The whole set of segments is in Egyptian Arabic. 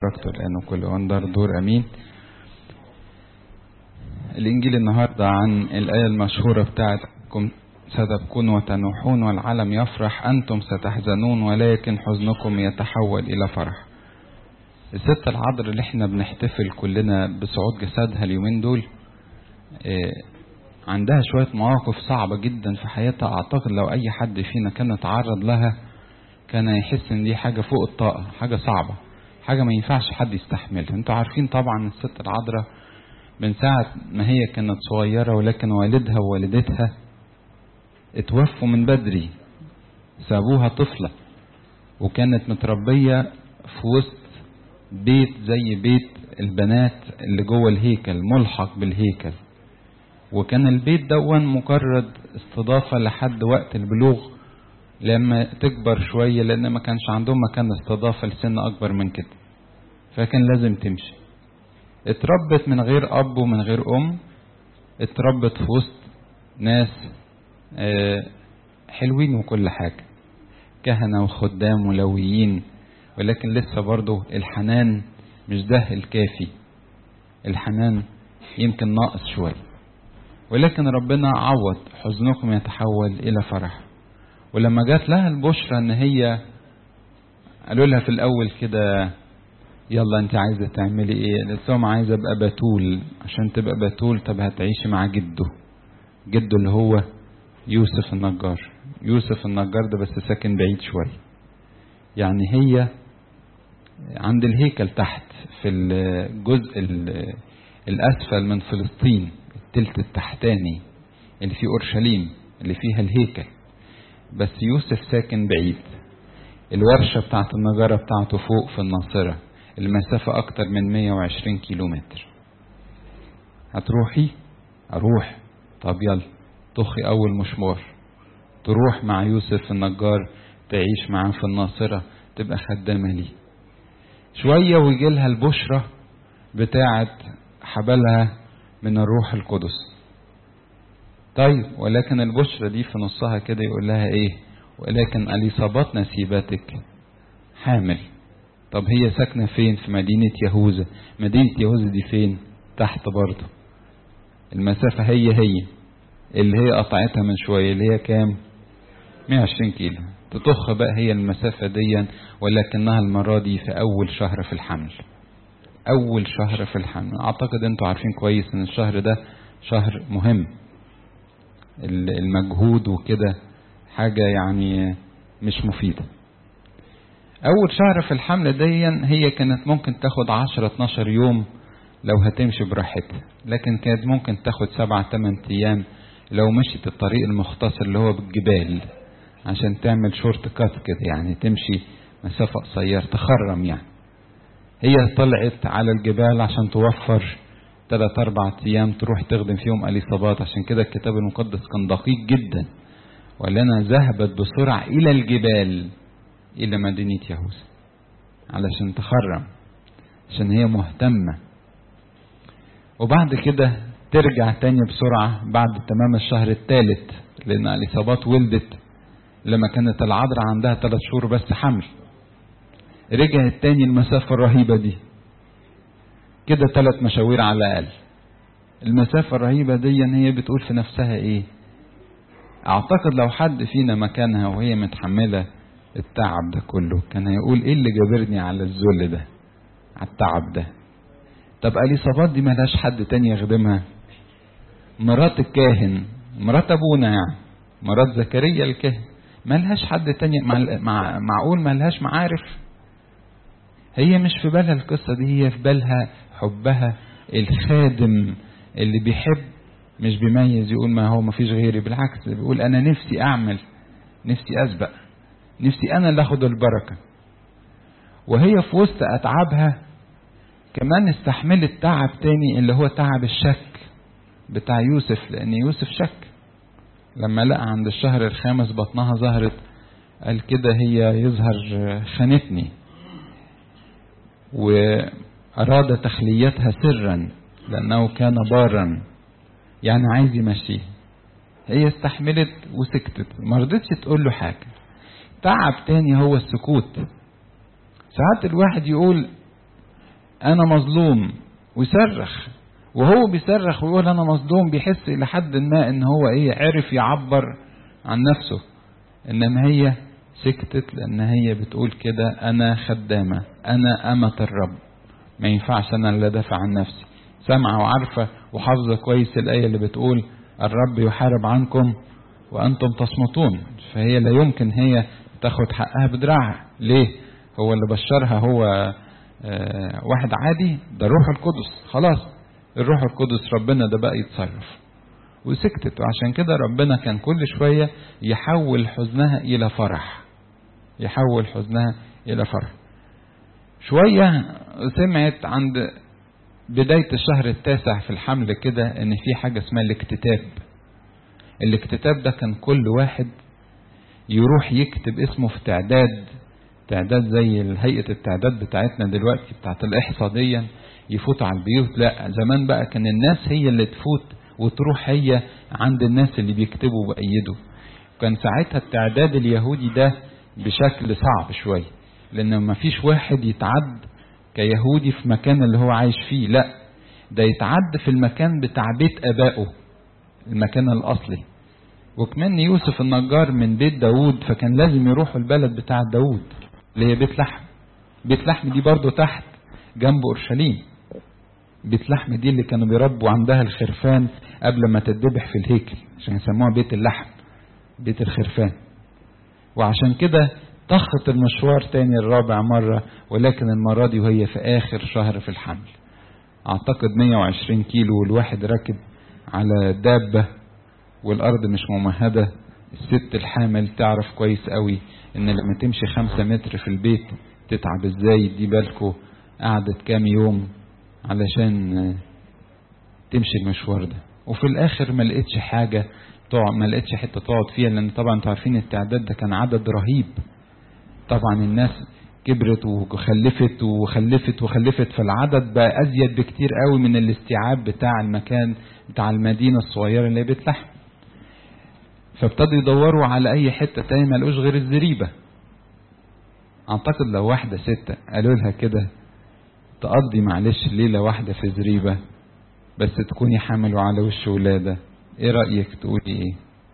باركته لأنه كل وندر دور أمين الإنجيل النهاردة عن الآية المشهورة بتاعتكم ستبكون وتنوحون والعالم يفرح أنتم ستحزنون ولكن حزنكم يتحول إلى فرح الست العذراء اللي احنا بنحتفل كلنا بصعود جسدها اليومين دول اه عندها شوية مواقف صعبة جدا في حياتها أعتقد لو أي حد فينا كان اتعرض لها كان يحس إن دي حاجة فوق الطاقة حاجة صعبة حاجة ما ينفعش حد يستحملها انتوا عارفين طبعا الست العذراء من ساعة ما هي كانت صغيرة ولكن والدها ووالدتها اتوفوا من بدري سابوها طفلة وكانت متربية في وسط بيت زي بيت البنات اللي جوه الهيكل ملحق بالهيكل وكان البيت دون مجرد استضافة لحد وقت البلوغ لما تكبر شوية لأن ما كانش عندهم مكان استضافة لسن أكبر من كده فكان لازم تمشي اتربت من غير أب ومن غير أم اتربت في وسط ناس اه حلوين وكل حاجة كهنة وخدام ولويين ولكن لسه برضه الحنان مش ده الكافي الحنان يمكن ناقص شوية ولكن ربنا عوض حزنكم يتحول إلى فرح ولما جات لها البشرى ان هي قالوا لها في الاول كده يلا انت عايزه تعملي ايه قالت لهم عايزه ابقى بتول عشان تبقى بتول طب هتعيشي مع جده جده اللي هو يوسف النجار يوسف النجار ده بس ساكن بعيد شويه يعني هي عند الهيكل تحت في الجزء الاسفل من فلسطين التلت التحتاني اللي فيه اورشليم اللي فيها الهيكل بس يوسف ساكن بعيد الورشة بتاعت النجارة بتاعته فوق في الناصرة المسافة أكتر من 120 كيلو متر هتروحي أروح طب يلا طخي أول مشوار تروح مع يوسف النجار تعيش معاه في الناصرة تبقى خدامة ليه شوية ويجي لها البشرة بتاعت حبلها من الروح القدس طيب ولكن البشرة دي في نصها كده يقول لها ايه ولكن اليصابات نسيبتك حامل طب هي ساكنة فين في مدينة يهوذا مدينة يهوذا دي فين تحت برضه المسافة هي هي اللي هي قطعتها من شوية اللي هي كام 120 كيلو تطخ بقى هي المسافة دي ولكنها المرة دي في أول شهر في الحمل أول شهر في الحمل أعتقد أنتوا عارفين كويس إن الشهر ده شهر مهم المجهود وكده حاجة يعني مش مفيدة أول شهر في الحمل دي هي كانت ممكن تاخد عشرة اتناشر يوم لو هتمشي براحتها لكن كانت ممكن تاخد سبعة تمن أيام لو مشيت الطريق المختصر اللي هو بالجبال عشان تعمل شورت كات كده يعني تمشي مسافة قصيرة تخرم يعني هي طلعت على الجبال عشان توفر ثلاث أربع أيام تروح تخدم فيهم اليصابات عشان كده الكتاب المقدس كان دقيق جدا ولنا ذهبت بسرعة إلى الجبال إلى مدينة يهوذا علشان تخرم عشان هي مهتمة وبعد كده ترجع تاني بسرعة بعد تمام الشهر الثالث لأن اليصابات ولدت لما كانت العذراء عندها ثلاث شهور بس حمل رجعت تاني المسافة الرهيبة دي كده ثلاث مشاوير على الأقل المسافة الرهيبة دي هي بتقول في نفسها ايه اعتقد لو حد فينا مكانها وهي متحملة التعب ده كله كان هيقول ايه اللي جابرني على الذل ده على التعب ده طب اليصابات دي ملهاش حد تاني يخدمها مرات الكاهن مرات ابونا يعني مرات زكريا الكاهن ملهاش حد تاني مع مع معقول ملهاش معارف هي مش في بالها القصة دي هي في بالها حبها الخادم اللي بيحب مش بيميز يقول ما هو ما فيش غيري بالعكس بيقول انا نفسي اعمل نفسي اسبق نفسي انا اللي اخد البركة وهي في وسط اتعابها كمان استحملت تعب تاني اللي هو تعب الشك بتاع يوسف لان يوسف شك لما لقى عند الشهر الخامس بطنها ظهرت قال كده هي يظهر خانتني وأراد تخليتها سرا لأنه كان بارا يعني عايز يمشيه هي استحملت وسكتت ما رضتش تقول له حاجة تعب تاني هو السكوت ساعات الواحد يقول انا مظلوم ويصرخ وهو بيصرخ ويقول انا مصدوم بيحس الى حد ما ان هو ايه عرف يعبر عن نفسه انما هي سكتت لان هي بتقول كده انا خدامه انا امه الرب ما ينفعش انا اللي ادافع عن نفسي سامعه وعارفه وحافظه كويس الايه اللي بتقول الرب يحارب عنكم وانتم تصمتون فهي لا يمكن هي تاخد حقها بدراعها ليه هو اللي بشرها هو آه واحد عادي ده الروح القدس خلاص الروح القدس ربنا ده بقى يتصرف وسكتت وعشان كده ربنا كان كل شوية يحول حزنها إلى فرح يحول حزنها إلى فرح شوية سمعت عند بداية الشهر التاسع في الحمل كده إن في حاجة اسمها الاكتتاب الاكتتاب ده كان كل واحد يروح يكتب اسمه في تعداد تعداد زي هيئة التعداد بتاعتنا دلوقتي بتاعت الإحصاء دي يفوتوا على البيوت لا زمان بقى كان الناس هي اللي تفوت وتروح هي عند الناس اللي بيكتبوا وبأيدوا كان ساعتها التعداد اليهودي ده بشكل صعب شوية لأن ما فيش واحد يتعد كيهودي في مكان اللي هو عايش فيه لا ده يتعد في المكان بتاع بيت أبائه المكان الأصلي وكمان يوسف النجار من بيت داود فكان لازم يروحوا البلد بتاع داود اللي هي بيت لحم بيت لحم دي برضو تحت جنب أورشليم بيت لحم دي اللي كانوا بيربوا عندها الخرفان قبل ما تتذبح في الهيكل عشان يسموها بيت اللحم بيت الخرفان وعشان كده طخت المشوار تاني الرابع مرة ولكن المرة دي وهي في آخر شهر في الحمل أعتقد 120 كيلو والواحد راكب على دابة والأرض مش ممهدة الست الحامل تعرف كويس قوي إن لما تمشي خمسة متر في البيت تتعب ازاي دي بالكو قعدت كام يوم علشان تمشي المشوار ده وفي الاخر ما لقيتش حاجه تقعد ما لقيتش حته تقعد فيها لان طبعا انتوا عارفين التعداد ده كان عدد رهيب طبعا الناس كبرت وخلفت وخلفت وخلفت فالعدد بقى ازيد بكتير قوي من الاستيعاب بتاع المكان بتاع المدينه الصغيره اللي بيت لحم فابتدوا يدوروا على اي حته تاني ما لقوش غير الزريبه اعتقد لو واحده ستة قالوا لها كده تقضي معلش ليلة واحدة في زريبة بس تكوني حامل وعلى وش ولادة ايه رأيك تقولي ايه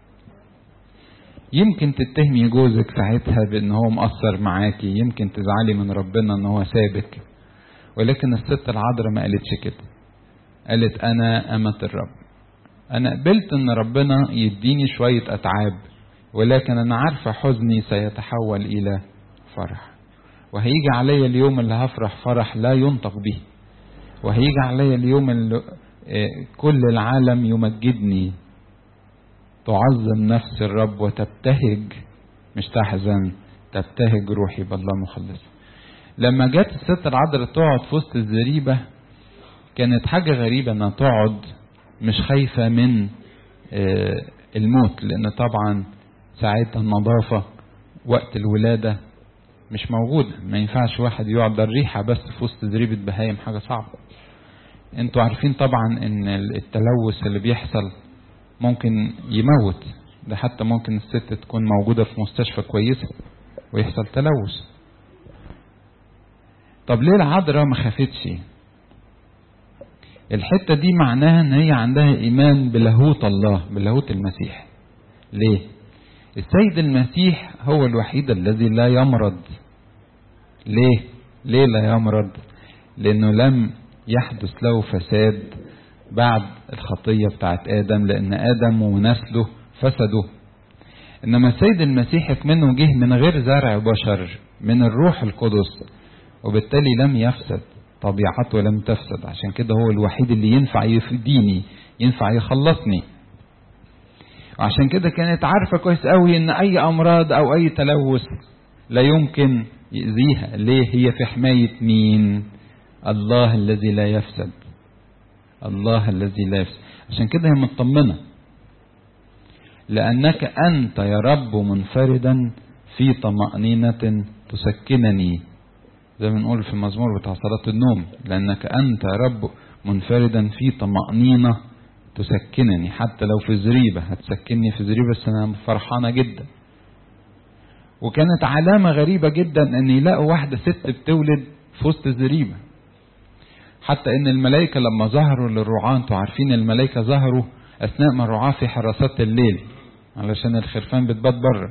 يمكن تتهمي جوزك ساعتها بان هو مقصر معاكي يمكن تزعلي من ربنا ان هو سابك ولكن الست العذراء ما قالتش كده قالت انا امة الرب انا قبلت ان ربنا يديني شوية اتعاب ولكن انا عارفة حزني سيتحول الى فرح وهيجي عليا اليوم اللي هفرح فرح لا ينطق به وهيجي عليا اليوم اللي كل العالم يمجدني تعظم نفس الرب وتبتهج مش تحزن تبتهج روحي بالله مخلص لما جت الست العذراء تقعد في وسط الزريبة كانت حاجة غريبة انها تقعد مش خايفة من الموت لان طبعا ساعتها النظافة وقت الولادة مش موجودة ما ينفعش واحد يقعد الريحة بس في وسط زريبة بهايم حاجة صعبة انتوا عارفين طبعا ان التلوث اللي بيحصل ممكن يموت ده حتى ممكن الست تكون موجودة في مستشفى كويسة ويحصل تلوث طب ليه العذراء ما خافتش الحتة دي معناها ان هي عندها ايمان بلاهوت الله بلاهوت المسيح ليه السيد المسيح هو الوحيد الذي لا يمرض ليه ليه لا يمرض لانه لم يحدث له فساد بعد الخطية بتاعت آدم لأن آدم ونسله فسدوا إنما السيد المسيح منه جه من غير زرع بشر من الروح القدس وبالتالي لم يفسد طبيعته لم تفسد عشان كده هو الوحيد اللي ينفع يفديني ينفع يخلصني وعشان كده كانت عارفة كويس قوي ان اي امراض او اي تلوث لا يمكن يأذيها ليه هي في حماية مين الله الذي لا يفسد الله الذي لا يفسد عشان كده هي مطمنة لأنك أنت يا رب منفردا في طمأنينة تسكنني زي ما نقول في المزمور بتاع صلاة النوم لأنك أنت يا رب منفردا في طمأنينة تسكنني حتى لو في زريبة هتسكنني في زريبة بس أنا فرحانة جدا وكانت علامة غريبة جدا أن يلاقوا واحدة ست بتولد في وسط زريبة حتى ان الملائكة لما ظهروا للرعاة انتوا عارفين الملائكة ظهروا اثناء ما الرعاة في حراسات الليل علشان الخرفان بتبات بره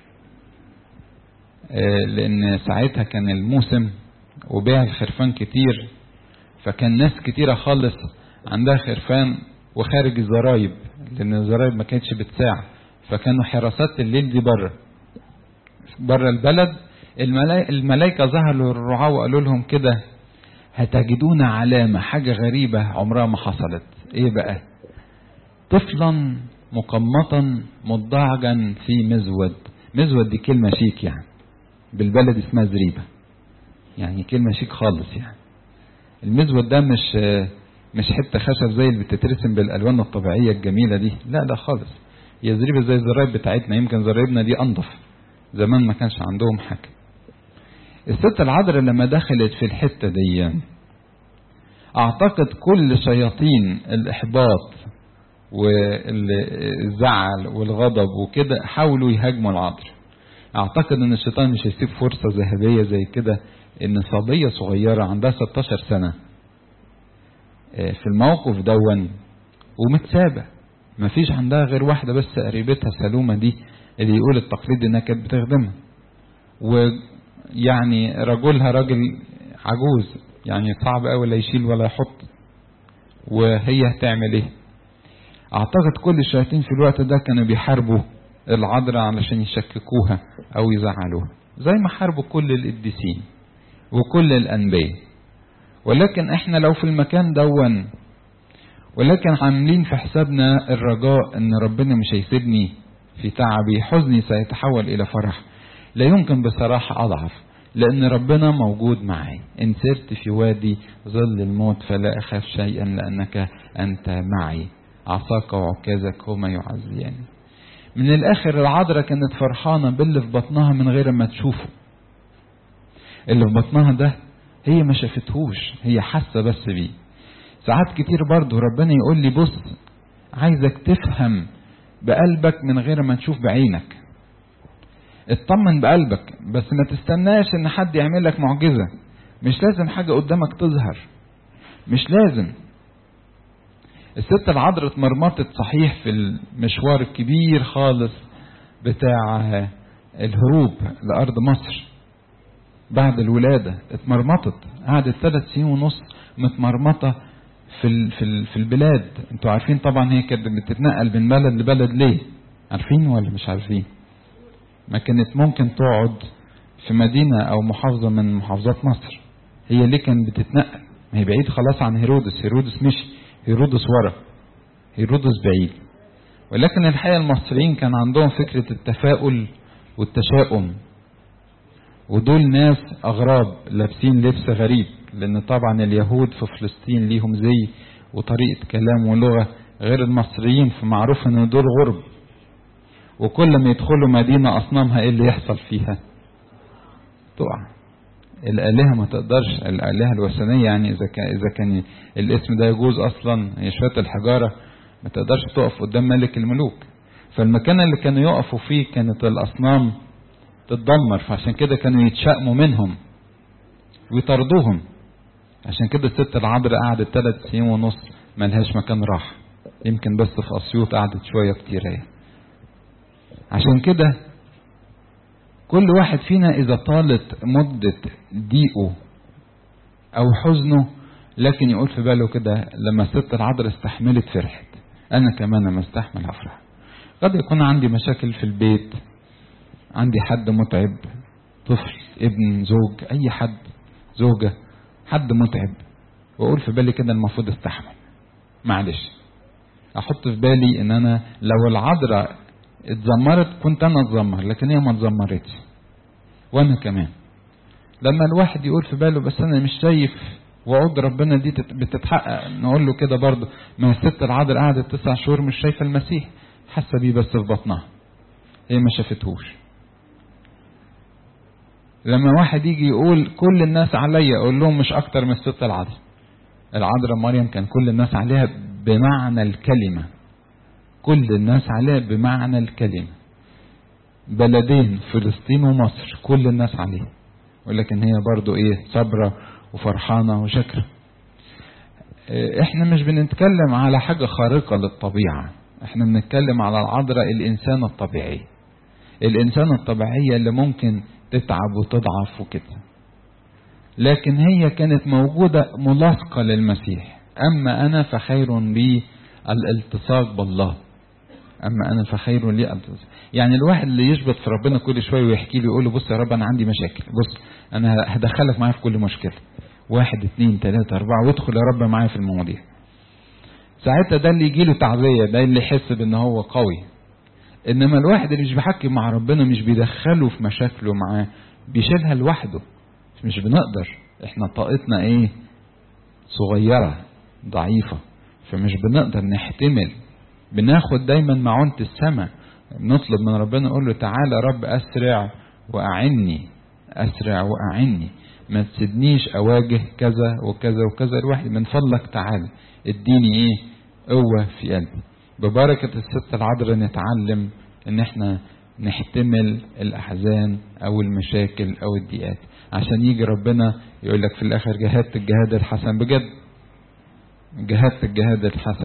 لان ساعتها كان الموسم وبيع الخرفان كتير فكان ناس كتيرة خالص عندها خرفان وخارج الزرايب لان الزرايب ما كانتش بتساع فكانوا حراسات الليل دي بره بره البلد الملائكة ظهروا للرعاة وقالوا لهم كده هتجدون علامة حاجة غريبة عمرها ما حصلت ايه بقى طفلا مقمطا مضاعجا في مزود مزود دي كلمة شيك يعني بالبلد اسمها زريبة يعني كلمة شيك خالص يعني المزود ده مش مش حتة خشب زي اللي بتترسم بالألوان الطبيعية الجميلة دي لا لا خالص هي زريبة زي الزرايب بتاعتنا يمكن زرايبنا دي أنضف زمان ما كانش عندهم حاجة الست العذراء لما دخلت في الحتة دي أعتقد كل شياطين الإحباط والزعل والغضب وكده حاولوا يهاجموا العذراء أعتقد إن الشيطان مش هيسيب فرصة ذهبية زي كده إن صبية صغيرة عندها 16 سنة في الموقف دون ومتسابة مفيش عندها غير واحدة بس قريبتها سلومة دي اللي يقول التقليد إنها كانت بتخدمها ويعني رجلها راجل عجوز يعني صعب قوي لا يشيل ولا يحط وهي هتعمل ايه اعتقد كل الشياطين في الوقت ده كانوا بيحاربوا العذراء علشان يشككوها او يزعلوها زي ما حاربوا كل القديسين وكل الانبياء ولكن احنا لو في المكان دون ولكن عاملين في حسابنا الرجاء ان ربنا مش هيسيبني في تعبي حزني سيتحول الى فرح لا يمكن بصراحة اضعف لأن ربنا موجود معي إن سرت في وادي ظل الموت فلا أخاف شيئا لأنك أنت معي عصاك وعكازك هما يعزياني من الآخر العذراء كانت فرحانة باللي في بطنها من غير ما تشوفه اللي في بطنها ده هي ما شافتهوش هي حاسة بس بيه ساعات كتير برضه ربنا يقول لي بص عايزك تفهم بقلبك من غير ما تشوف بعينك اطمن بقلبك بس ما تستناش ان حد يعمل لك معجزة مش لازم حاجة قدامك تظهر مش لازم الست العذراء اتمرمطت صحيح في المشوار الكبير خالص بتاع الهروب لأرض مصر بعد الولادة اتمرمطت قعدت ثلاث سنين ونص متمرمطة في ال في ال في البلاد انتوا عارفين طبعا هي كانت بتتنقل من بلد لبلد ليه عارفين ولا مش عارفين ما كانت ممكن تقعد في مدينة أو محافظة من محافظات مصر هي ليه كانت بتتنقل ما هي بعيد خلاص عن هيرودس هيرودس مشي هيرودس ورا هيرودس بعيد ولكن الحقيقة المصريين كان عندهم فكرة التفاؤل والتشاؤم ودول ناس أغراب لابسين لبس غريب لأن طبعا اليهود في فلسطين ليهم زي وطريقة كلام ولغة غير المصريين فمعروف ان دول غرب وكل ما يدخلوا مدينة أصنامها إيه اللي يحصل فيها تقع الآلهة ما تقدرش الآلهة الوثنية يعني إذا كان إذا كان الاسم ده يجوز أصلا هي شوية الحجارة ما تقدرش تقف قدام ملك الملوك فالمكان اللي كانوا يقفوا فيه كانت الأصنام تتدمر فعشان كده كانوا يتشائموا منهم ويطردوهم عشان كده الست العذراء قعدت ثلاث سنين ونص ملهاش مكان راحة يمكن بس في أسيوط قعدت شوية كتير يعني. عشان كده كل واحد فينا إذا طالت مدة ضيقه أو حزنه لكن يقول في باله كده لما الست العذراء استحملت فرحت أنا كمان لما استحمل أفرح قد يكون عندي مشاكل في البيت عندي حد متعب طفل ابن زوج أي حد زوجة حد متعب وأقول في بالي كده المفروض استحمل معلش أحط في بالي إن أنا لو العذراء اتذمرت كنت انا اتذمر لكن هي ما اتذمرتش وانا كمان لما الواحد يقول في باله بس انا مش شايف وعود ربنا دي بتتحقق نقول له كده برضه ما الست العذراء قعدت تسع شهور مش شايفه المسيح حاسه بيه بس في بطنها هي ما شافتهوش لما واحد يجي يقول كل الناس عليا اقول لهم مش اكتر من الست العذراء العذراء مريم كان كل الناس عليها بمعنى الكلمه كل الناس عليها بمعنى الكلمة بلدين فلسطين ومصر كل الناس عليها ولكن هي برضو ايه صبرة وفرحانة وشكرة احنا مش بنتكلم على حاجة خارقة للطبيعة احنا بنتكلم على العذراء الانسان الطبيعي الانسان الطبيعية اللي ممكن تتعب وتضعف وكده لكن هي كانت موجودة ملاصقة للمسيح اما انا فخير لي الالتصاق بالله اما انا فخير لي الالتصاق يعني الواحد اللي يشبط في ربنا كل شويه ويحكي له يقول له بص يا رب انا عندي مشاكل بص انا هدخلك معايا في كل مشكله واحد اتنين تلاتة اربعة وادخل يا رب معايا في المواضيع ساعتها ده اللي يجيله تعزية ده اللي يحس بان هو قوي انما الواحد اللي مش بيحكي مع ربنا مش بيدخله في مشاكله معاه بيشيلها لوحده مش بنقدر احنا طاقتنا ايه صغيرة ضعيفة فمش بنقدر نحتمل بناخد دايما معونة السماء نطلب من ربنا نقول له تعالى رب اسرع واعني اسرع واعني ما تسيبنيش اواجه كذا وكذا وكذا الواحد من فضلك تعالى اديني ايه قوة في قلبي ببركة الست العذراء نتعلم ان احنا نحتمل الاحزان او المشاكل او الضيقات عشان يجي ربنا يقول لك في الاخر جهدت الجهاد الحسن بجد جهدت الجهاد الحسن